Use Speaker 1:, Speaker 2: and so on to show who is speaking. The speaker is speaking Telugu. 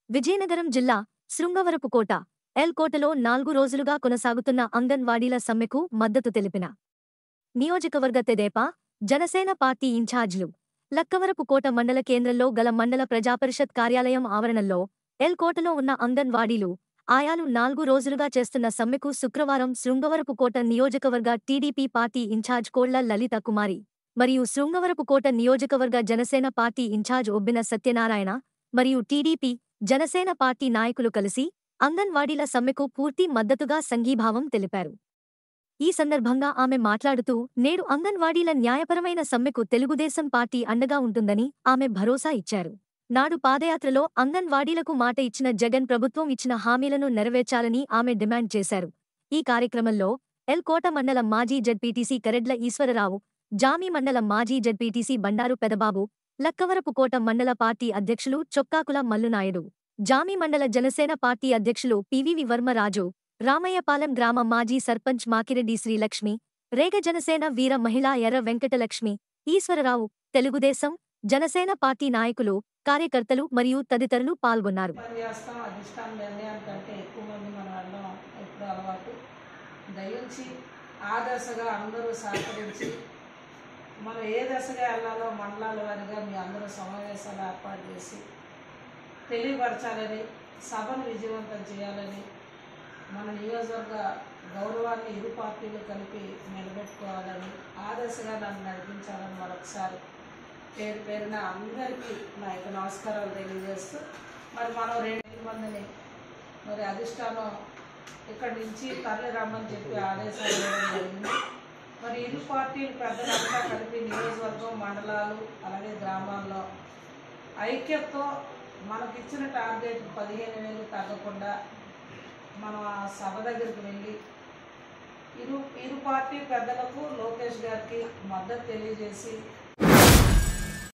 Speaker 1: విజయనగరం జిల్లా శృంగవరపుకోట ఎల్ కోటలో నాలుగు రోజులుగా కొనసాగుతున్న అంగన్వాడీల సమ్మెకు మద్దతు తెలిపిన నియోజకవర్గ తెదేపా జనసేన పార్టీ ఇన్ఛార్జీలు లక్కవరపుకోట మండల కేంద్రంలో గల మండల ప్రజాపరిషత్ కార్యాలయం ఆవరణలో ఎల్ కోటలో ఉన్న అంగన్వాడీలు ఆయాలు నాలుగు రోజులుగా చేస్తున్న సమ్మెకు శుక్రవారం శృంగవరపుకోట నియోజకవర్గ టీడీపీ పార్టీ ఇన్ఛార్జ్ కోళ్ల లలిత కుమారి మరియు శృంగవరపుకోట నియోజకవర్గ జనసేన పార్టీ ఇన్ఛార్జ్ ఒబ్బిన సత్యనారాయణ మరియు టీడీపీ జనసేన పార్టీ నాయకులు కలిసి అంగన్వాడీల సమ్మెకు పూర్తి మద్దతుగా సంఘీభావం తెలిపారు ఈ సందర్భంగా ఆమె మాట్లాడుతూ నేడు అంగన్వాడీల న్యాయపరమైన సమ్మెకు తెలుగుదేశం పార్టీ అండగా ఉంటుందని ఆమె భరోసా ఇచ్చారు నాడు పాదయాత్రలో అంగన్వాడీలకు మాట ఇచ్చిన జగన్ ప్రభుత్వం ఇచ్చిన హామీలను నెరవేర్చాలని ఆమె డిమాండ్ చేశారు ఈ కార్యక్రమంలో ఎల్ కోట మండల మాజీ జడ్పీటీసీ కరెడ్ల ఈశ్వరరావు జామి మండల మాజీ జడ్పీటీసీ బండారు పెదబాబు లక్కవరపుకోట మండల పార్టీ అధ్యక్షులు చొక్కాకుల మల్లునాయుడు జామి మండల జనసేన పార్టీ అధ్యక్షులు పివివి వర్మరాజు రామయ్యపాలెం గ్రామ మాజీ సర్పంచ్ మాకిరెడ్డి శ్రీలక్ష్మి రేగ జనసేన వీర మహిళా ఎర్ర వెంకటలక్ష్మి ఈశ్వరరావు తెలుగుదేశం జనసేన పార్టీ నాయకులు కార్యకర్తలు మరియు తదితరులు పాల్గొన్నారు
Speaker 2: పని చేస్తాం అధిష్టాన నిర్ణయానికంటే ఎక్కువ మంది మనం వెళ్ళడం ఎప్పుడు అలవాటు దయించి ఆ దశగా అందరూ సహకరించి మనం ఏ దశగా వెళ్ళాలో మండలాల వారిగా మీ అందరూ సమావేశాలు ఏర్పాటు చేసి తెలియపరచాలని సభను విజయవంతం చేయాలని మన నియోజకవర్గ గౌరవాన్ని ఇరు పార్టీలు కలిపి నిలబెట్టుకోవాలని ఆ దశగా నన్ను నడిపించాలని మరొకసారి పేరు పేరున అందరికీ నా యొక్క నమస్కారాలు తెలియజేస్తూ మరి మనం రెండు మందిని మరి అధిష్టానం ఇక్కడి నుంచి తరలి రమ్మని చెప్పి ఆదేశాలు ఇవ్వడం జరిగింది మరి ఇరు పార్టీలు పెద్దలంతా కలిపి నియోజకవర్గం మండలాలు అలాగే గ్రామాల్లో ఐక్యతతో మనకిచ్చిన టార్గెట్ పదిహేను వేలు తగ్గకుండా మనం ఆ సభ దగ్గరికి వెళ్ళి ఇరు ఇరు పార్టీ పెద్దలకు లోకేష్ గారికి మద్దతు తెలియజేసి